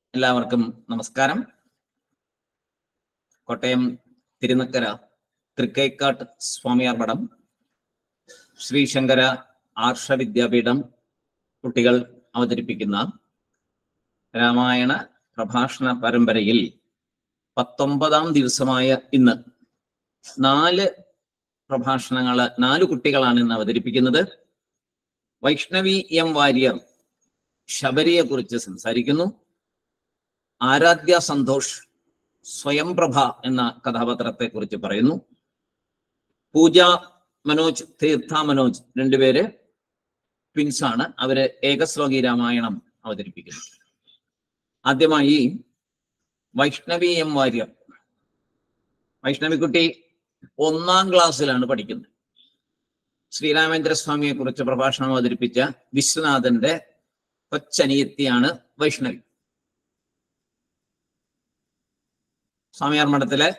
എല്ലാവർക്കും നമസ്കാരം കോട്ടയം തിരുനക്കര തൃക്കൈക്കാട്ട് സ്വാമിയാർ മഠം ശ്രീശങ്കര ആർഷ വിദ്യാപീഠം കുട്ടികൾ അവതരിപ്പിക്കുന്ന രാമായണ പ്രഭാഷണ പരമ്പരയിൽ പത്തൊമ്പതാം ദിവസമായ ഇന്ന് നാല് പ്രഭാഷണങ്ങള് നാല് കുട്ടികളാണ് ഇന്ന് അവതരിപ്പിക്കുന്നത് വൈഷ്ണവി എം വാര്യർ ശബരിയെ കുറിച്ച് സംസാരിക്കുന്നു ആരാധ്യ സന്തോഷ് സ്വയംപ്രഭ എന്ന കഥാപാത്രത്തെ കുറിച്ച് പറയുന്നു പൂജ മനോജ് തീർത്ഥ മനോജ് രണ്ടുപേര് ട്വിൻസ് ആണ് അവര് ഏകശ്ലോകി രാമായണം അവതരിപ്പിക്കുന്നു ആദ്യമായി വൈഷ്ണവി എം വാര്യർ വൈഷ്ണവിക്കുട്ടി ഒന്നാം ക്ലാസ്സിലാണ് പഠിക്കുന്നത് ശ്രീരാമേന്ദ്ര സ്വാമിയെ കുറിച്ച് പ്രഭാഷണം അവതരിപ്പിച്ച വിശ്വനാഥന്റെ കൊച്ചനിയത്തിയാണ് വൈഷ്ണവി സ്വാമിയാർ മഠത്തിലെ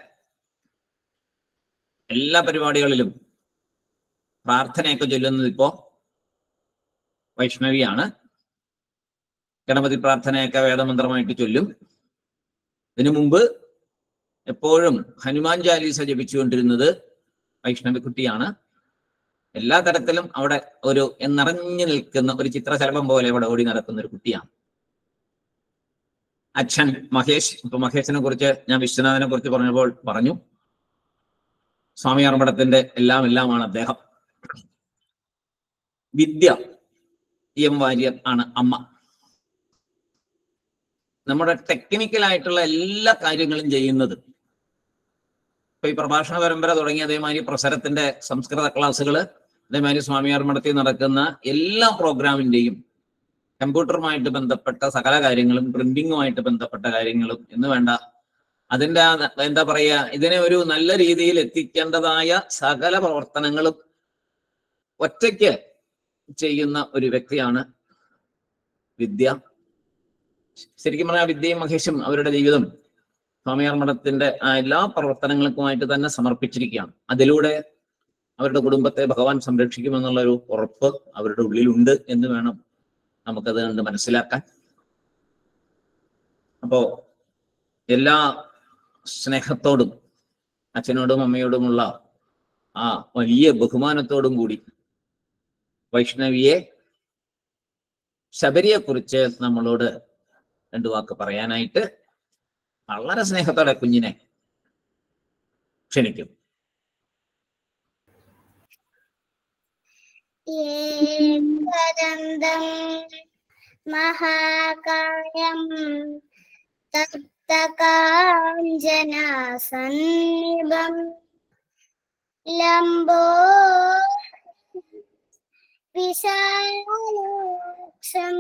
എല്ലാ പരിപാടികളിലും പ്രാർത്ഥനയൊക്കെ ചൊല്ലുന്നത് ഇപ്പോ വൈഷ്ണവിയാണ് ഗണപതി പ്രാർത്ഥനയൊക്കെ വേദമന്ത്രമായിട്ട് ചൊല്ലും ഇതിനു മുമ്പ് എപ്പോഴും ഹനുമാൻ ചാലീസ ജപിച്ചുകൊണ്ടിരുന്നത് വൈഷ്ണവിക്കുട്ടിയാണ് എല്ലാ തരത്തിലും അവിടെ ഒരു നിറഞ്ഞു നിൽക്കുന്ന ഒരു ചിത്രശലഭം പോലെ അവിടെ ഓടി നടക്കുന്ന ഒരു കുട്ടിയാണ് അച്ഛൻ മഹേഷ് ഇപ്പൊ മഹേഷിനെ കുറിച്ച് ഞാൻ വിശ്വനാഥനെ കുറിച്ച് പറഞ്ഞപ്പോൾ പറഞ്ഞു സ്വാമി അർമ്മടത്തിന്റെ എല്ലാം എല്ലാമാണ് അദ്ദേഹം വിദ്യ എം വാര്യർ ആണ് അമ്മ നമ്മുടെ ടെക്നിക്കൽ ആയിട്ടുള്ള എല്ലാ കാര്യങ്ങളും ചെയ്യുന്നത് ഇപ്പൊ ഈ പ്രഭാഷണ പരമ്പര തുടങ്ങി അതേമാതിരി പ്രസരത്തിന്റെ സംസ്കൃത ക്ലാസ്സുകള് അതേമാതിരി സ്വാമിയാർ മഠത്തിൽ നടക്കുന്ന എല്ലാ പ്രോഗ്രാമിന്റെയും കമ്പ്യൂട്ടറുമായിട്ട് ബന്ധപ്പെട്ട സകല കാര്യങ്ങളും പ്രിന്റിങ്ങുമായിട്ട് ബന്ധപ്പെട്ട കാര്യങ്ങളും എന്ന് വേണ്ട അതിന്റെ ആ എന്താ പറയുക ഇതിനെ ഒരു നല്ല രീതിയിൽ എത്തിക്കേണ്ടതായ സകല പ്രവർത്തനങ്ങളും ഒറ്റയ്ക്ക് ചെയ്യുന്ന ഒരു വ്യക്തിയാണ് വിദ്യ ശരിക്കും പറഞ്ഞാൽ വിദ്യയും മഹേഷും അവരുടെ ജീവിതം സ്വാമിയാർ മഠത്തിന്റെ ആ എല്ലാ പ്രവർത്തനങ്ങൾക്കുമായിട്ട് തന്നെ സമർപ്പിച്ചിരിക്കുകയാണ് അതിലൂടെ അവരുടെ കുടുംബത്തെ ഭഗവാൻ സംരക്ഷിക്കുമെന്നുള്ള ഒരു ഉറപ്പ് അവരുടെ ഉള്ളിലുണ്ട് എന്ന് വേണം നമുക്കത് കണ്ട് മനസ്സിലാക്കാൻ അപ്പോ എല്ലാ സ്നേഹത്തോടും അച്ഛനോടും അമ്മയോടുമുള്ള ആ വലിയ ബഹുമാനത്തോടും കൂടി വൈഷ്ണവിയെ ശബരിയെ കുറിച്ച് നമ്മളോട് രണ്ടു വാക്ക് പറയാനായിട്ട് വളരെ സ്നേഹത്തോടെ കുഞ്ഞിനെ ക്ഷണിക്കും एकदन्तं महाकायं तप्तकाञ्जनासन्निभं लम्बो विशालोक्षं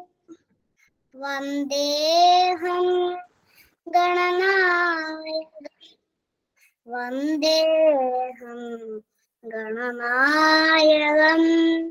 वन्देऽहं गणनायक वन्देऽहं गणनायकम्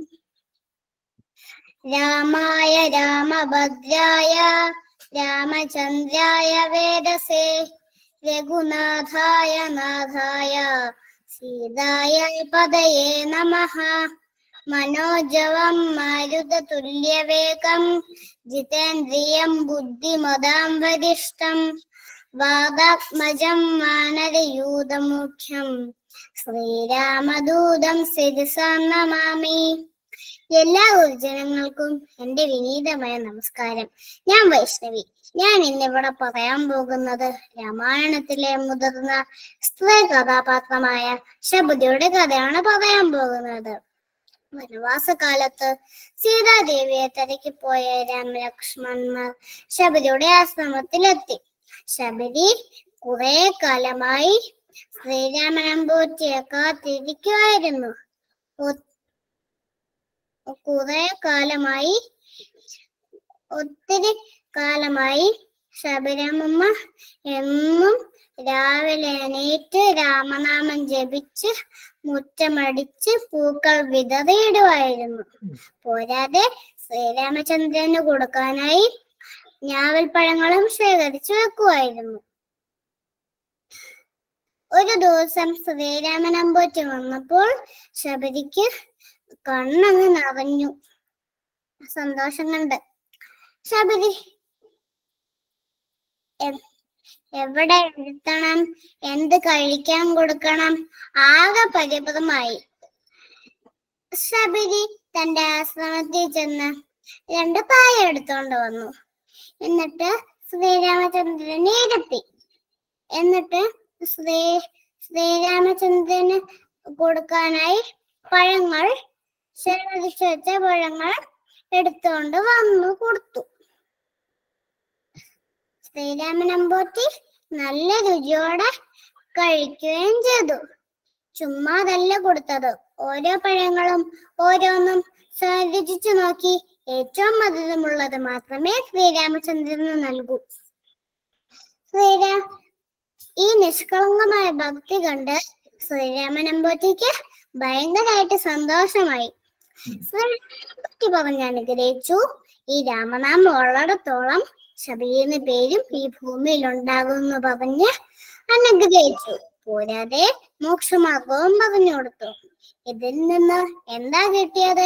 रामाय रामभद्राय रामचन्द्राय वेदसे रघुनाथाय नाथाय सीताय पदये नमः मनोजवं मारुततुल्यवेगं जितेन्द्रियं बुद्धिमदां वरिष्ठं वादात्मजं वानरयूतमुख्यं ശ്രീരാമദൂതം ശിരസാ നമാമി എല്ലാ ഗുരുജനങ്ങൾക്കും എന്റെ വിനീതമായ നമസ്കാരം ഞാൻ വൈഷ്ണവി ഞാൻ ഇന്നിവിടെ പറയാൻ പോകുന്നത് രാമായണത്തിലെ മുതിർന്ന സ്ത്രീ കഥാപാത്രമായ ശബരിയുടെ കഥയാണ് പറയാൻ പോകുന്നത് വനവാസകാലത്ത് സീതാദേവിയെ തിരക്കി പോയ രാമലക്ഷ്മണന്മാർ ശബരിയുടെ ആശ്രമത്തിലെത്തി ശബരി കുറെ കാലമായി ശ്രീരാമനമ്പൂറ്റിയെ കാത്തിരിക്കുമായിരുന്നു കുറെ കാലമായി ഒത്തിരി കാലമായി ശബരിമമ്മ എന്നും രാവിലെ എണീറ്റ് രാമനാമം ജപിച്ച് മുറ്റമടിച്ച് പൂക്കൾ വിതറിയിടുമായിരുന്നു പോരാതെ ശ്രീരാമചന്ദ്രന് കൊടുക്കാനായി ഞാവൽപ്പഴങ്ങളും ശേഖരിച്ചു വെക്കുമായിരുന്നു ഒരു ദിവസം ശ്രീരാമനമ്പൂറ്റി വന്നപ്പോൾ ശബരിക്ക് കണ്ണങ്ങ് നിറഞ്ഞു സന്തോഷം കണ്ട് ശബരി എ- എവിടെ ഇരുത്തണം എന്ത് കഴിക്കാൻ കൊടുക്കണം ആകെ പരിഭ്രമമായി ശബരി തന്റെ ആശ്രമത്തിൽ ചെന്ന് രണ്ട് പായ എടുത്തോണ്ട് വന്നു എന്നിട്ട് ശ്രീരാമചന്ദ്രനെ ഇരുത്തി എന്നിട്ട് ശ്രീ ശ്രീരാമചന്ദ്രന് കൊടുക്കാനായി പഴങ്ങൾ ശേഖരിച്ചു വെച്ച പഴങ്ങൾ എടുത്തുകൊണ്ട് വന്നു കൊടുത്തു ശ്രീരാമനമ്പൂത്തി നല്ല രുചിയോടെ കഴിക്കുകയും ചെയ്തു ചുമ്മാതല്ല കൊടുത്തത് ഓരോ പഴങ്ങളും ഓരോന്നും രുചിച്ചു നോക്കി ഏറ്റവും മധുരമുള്ളത് മാത്രമേ ശ്രീരാമചന്ദ്രന് നൽകൂ ശ്രീരാ ഈ നിഷ്കളങ്കമായ ഭക്തി കണ്ട് ശ്രീരാമനമ്പൂത്തിക്ക് ഭയങ്കരമായിട്ട് സന്തോഷമായി ശ്രീരാമനമ്പൂത്തി പറഞ്ഞ് അനുഗ്രഹിച്ചു ഈ രാമനാമം ഉള്ളിടത്തോളം ശബരിയെന്ന പേരും ഈ ഭൂമിയിൽ ഉണ്ടാകുമെന്ന് പറഞ്ഞ് അനുഗ്രഹിച്ചു പോരാതെ മോക്ഷമാർഗവും പറഞ്ഞു കൊടുത്തു ഇതിൽ നിന്ന് എന്താ കിട്ടിയത്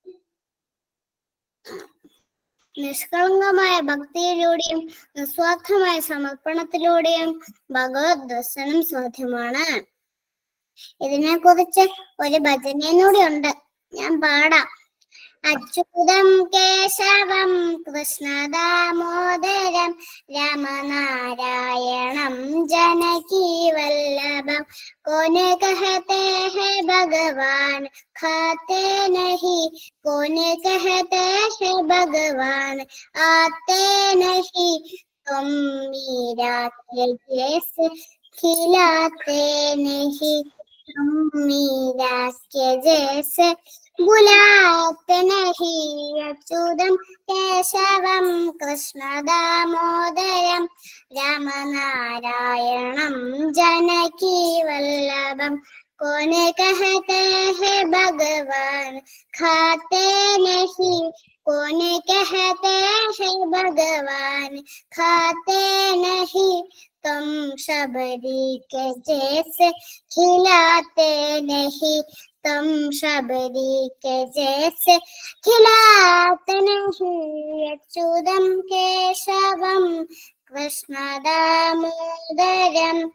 നിഷ്കളങ്കമായ ഭക്തിയിലൂടെയും നിസ്വാർത്ഥമായ സമർപ്പണത്തിലൂടെയും ഭഗവത് ദർശനം സാധ്യമാണ് ഇതിനെ കുറിച്ച് ഒരു ഭജനയും ഉണ്ട് ഞാൻ പാടാം അച്യുതം കേശവം കൃഷ്ണദാമോദരം രാമനാരായണം ജനകീ വല്ലഭം കോനെ കഹത്തെ ഹെ ഭഗവാൻ खाते नहीं कौन कहते हैं भगवान आते नहीं तुम मीरा के जैसे खिलाते नहीं तुम मीरा के जैसे बुलाते नहीं अच्युतम केशवम कृष्ण दामोदरम रामनारायणम जानकी वल्लभम कौन कहते हैं भगवान खाते नहीं कौन कहते हैं भगवान खाते नहीं तुम शबरी के जैसे खिलाते नहीं तुम शबरी के जैसे खिलाते नहीं अच्युतम केशवम कृष्ण दामोदरम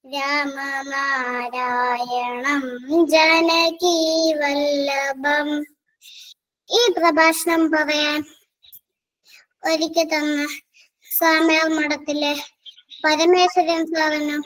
രാമനാരായണം ജനകീ വല്ലഭം ഈ പ്രഭാഷണം പറയാൻ ഒരിക്കൽ തന്ന സ്വാമിയാർ മഠത്തിലെ പരമേശ്വരൻ സാറിനും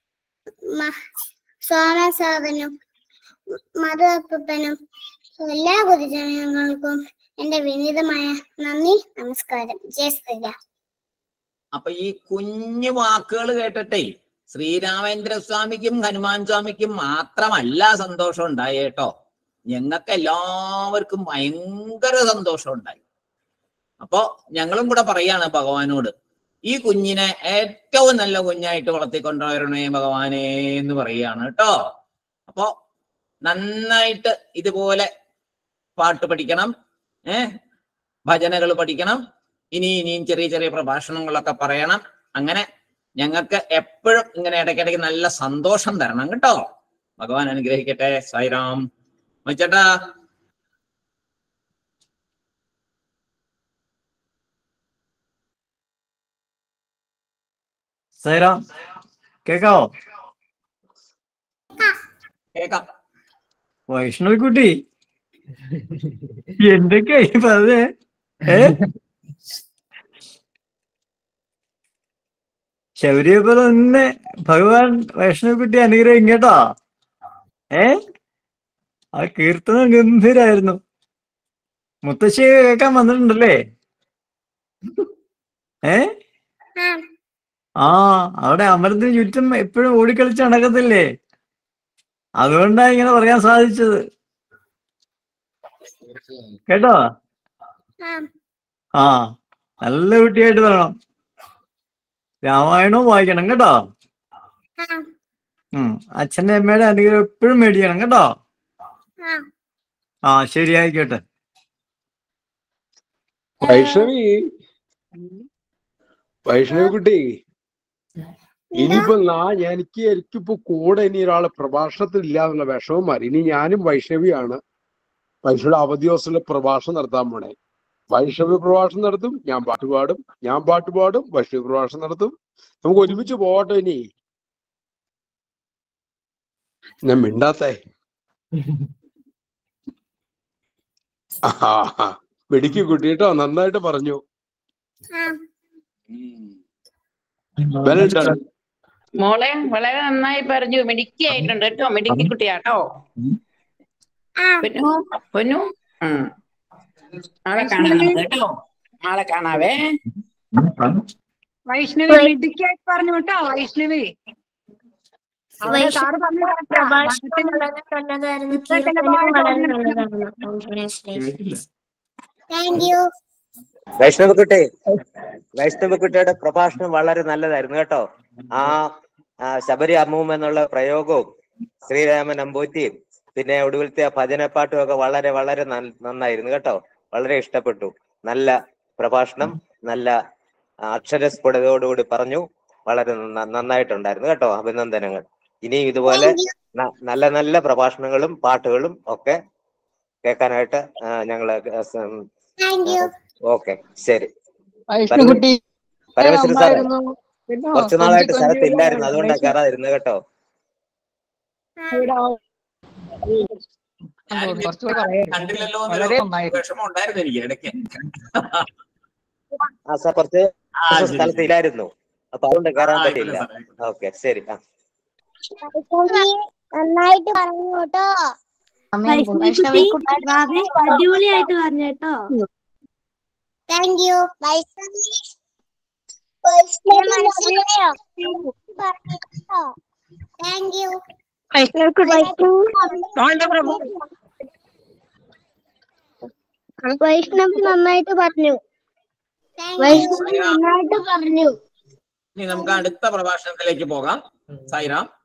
സ്വാമി സാറിനും മധുപ്പനും എല്ലാ ഗുരുജനങ്ങൾക്കും എന്റെ വിനീതമായ നന്ദി നമസ്കാരം ജയ ശ്രീരാം അപ്പൊ ഈ കുഞ്ഞു വാക്കുകൾ കേട്ടിട്ടേ ശ്രീരാമേന്ദ്ര സ്വാമിക്കും ഹനുമാൻ സ്വാമിക്കും മാത്രമല്ല സന്തോഷം ഉണ്ടായി കേട്ടോ ഞങ്ങൾക്ക് എല്ലാവർക്കും ഭയങ്കര സന്തോഷം ഉണ്ടായി അപ്പോ ഞങ്ങളും കൂടെ പറയാണ് ഭഗവാനോട് ഈ കുഞ്ഞിനെ ഏറ്റവും നല്ല കുഞ്ഞായിട്ട് വളർത്തിക്കൊണ്ടുവരണേ ഭഗവാനെ എന്ന് പറയുകയാണ് കേട്ടോ അപ്പോ നന്നായിട്ട് ഇതുപോലെ പാട്ട് പഠിക്കണം ഏ ഭജനകൾ പഠിക്കണം ഇനി ഇനിയും ചെറിയ ചെറിയ പ്രഭാഷണങ്ങളൊക്കെ പറയണം അങ്ങനെ ഞങ്ങൾക്ക് എപ്പോഴും ഇങ്ങനെ ഇടയ്ക്കിടയ്ക്ക് നല്ല സന്തോഷം തരണം കേട്ടോ ഭഗവാൻ അനുഗ്രഹിക്കട്ടെ സായിറാം മച്ചേട്ടാ സൈറാം കേക്കാവോ കേക്കാം വൈഷ്ണവി കുട്ടി എന്തൊക്കെയാ ഈ പറഞ്ഞേ ഏ ശബരിയപ്പ തന്നെ ഭഗവാൻ വൈഷ്ണവ കുട്ടി അനുഗ്രഹം കേട്ടോ ഏ ആ കീർത്തനം ഗംഭീരായിരുന്നു മുത്തശ്ശി കേൾക്കാൻ വന്നിട്ടുണ്ടല്ലേ ഏ ആ ആ അവിടെ അമരത്തിന് ചുറ്റും എപ്പോഴും ഓടിക്കളിച്ച് നടക്കത്തില്ലേ അതുകൊണ്ടാ ഇങ്ങനെ പറയാൻ സാധിച്ചത് കേട്ടോ ആ ആ നല്ല കുട്ടിയായിട്ട് വരണം രാമായണവും വായിക്കണം കേട്ടോ ആ ഉം അച്ഛന്റെ അമ്മയുടെ അനുഗ്രഹം എപ്പോഴും മേടിക്കണം കേട്ടോ ആ ആ ശരി ആയിക്കോട്ടെ വൈഷ്ണവി വൈഷ്ണവി കുട്ടി ഇനിയിപ്പോ നാ എനിക്ക് എനിക്കിപ്പോ കൂടെ ഇനി ഒരാള് പ്രഭാഷണത്തിൽ ഇല്ലാന്നുള്ള വിഷമം മാറി ഇനി ഞാനും വൈഷ്ണവിയാണ് വൈഷ്ണവിയുടെ അവധി ദിവസത്തിലെ പ്രഭാഷണം നടത്താൻ പോണേ വൈഷ്ണവ പ്രഭാഷണം നടത്തും ഞാൻ പാട്ട് പാടും ഞാൻ പാട്ട് പാടും വൈഷ്ണവ പ്രഭാഷണം നടത്തും നമുക്ക് ഒരുമിച്ച് പോകട്ടെ ഇനി ഞാൻ മിണ്ടാത്തേ ആഹാ വെടിക്ക് കുട്ടി കേട്ടോ നന്നായിട്ട് പറഞ്ഞു ആ Well done. മോളെ വളരെ നന്നായി പറഞ്ഞു മിടുക്കി ആയിട്ടുണ്ട് കേട്ടോ മിടുക്കി കുട്ടിയാട്ടോ ആ പൊന്നു പൊന്നു ഉം. നാളെ കാണാം നമുക്ക് കേട്ടോ നാളെ കാണാവേ വൈഷ്ണവി മിടുക്കിയായിട്ട് പറഞ്ഞു കേട്ടോ വൈഷ്ണവി അവിടെ വൈഷ്ണവി സാറ് പറഞ്ഞു പ്രഭാഷണം വളരെ നല്ലതായിരുന്നു കീർത്തനം വളരെ നല്ലതായിരുന്നു താങ്ക് യു വൈഷ്ണവക്കുട്ടി വൈഷ്ണവക്കുട്ടിയുടെ പ്രഭാഷണം വളരെ നല്ലതായിരുന്നു കേട്ടോ ആ ആ ശബരി അമ്മൂമ്മ എന്നുള്ള പ്രയോഗവും ശ്രീരാമൻ അമ്പൂറ്റിയും പിന്നെ ഒടുവിലത്തെ ആ ഭജനപ്പാട്ടും ഒക്കെ വളരെ വളരെ നൽ- നന്നായിരുന്നു കേട്ടോ വളരെ ഇഷ്ടപ്പെട്ടു നല്ല പ്രഭാഷണം നല്ല അക്ഷരസ്ഫുടതയോടുകൂടി പറഞ്ഞു വളരെ നന്ന- നന്നായിട്ടുണ്ടായിരുന്നു കേട്ടോ അഭിനന്ദനങ്ങൾ ഇനിയും ഇതുപോലെ താങ്ക് യു ന- നല്ല നല്ല പ്രഭാഷണങ്ങളും പാട്ടുകളും ഒക്കെ കേൾക്കാനായിട്ട് ആ, ഞങ്ങള് താങ്ക് യു ഓക്കെ ശരി വൈഷ്ണുകുട്ടി പരമേശ്വരൻ സാറേ ഉണ്ടായിരുന്നു. കേട്ടോ? കുറച്ചു നാളായിട്ട് കൊഞ്ചി സ്ഥലത്ത് കൊഞ്ചി ഇല്ലായിരുന്നു അതുകൊണ്ടാ വൈഷ്ണവി കയറാതിരുന്നത് കേട്ടോ ഇവിടെ ഞാൻ കുറച്ചുകൂടെ പറയാം കണ്ടില്ലല്ലോ വളരെ എന്നൊരു നന്നായിരുന്നു വിഷമം ഉണ്ടായിരുന്നു എനിക്ക് ഇടയ്ക്ക് ആ സാർ കുറച്ച് ആ, ദിവസം ശരി, സ്ഥലത്ത് ശരി. ഇല്ലായിരുന്നു അപ്പൊ അതുകൊണ്ട് കയറാൻ ആ, പറ്റില്ല ആയിക്കോട്ടെ സാറേ, ആയിക്കോട്ടെ. ഓക്കെ ശരി ആ നന്നായിട്ട് പറഞ്ഞു കേട്ടോ അടിപൊളിയായിട്ട് പറഞ്ഞു കേട്ടോ thank you Vaishnavi thank you Vaishnav നന്നായിട്ട് പറഞ്ഞു വൈഷ്ണവ് നന്നായിട്ട് പറഞ്ഞു ഇനി നമുക്ക് അടുത്ത പ്രഭാഷണത്തിലേക്ക് പോകാം സായിറാം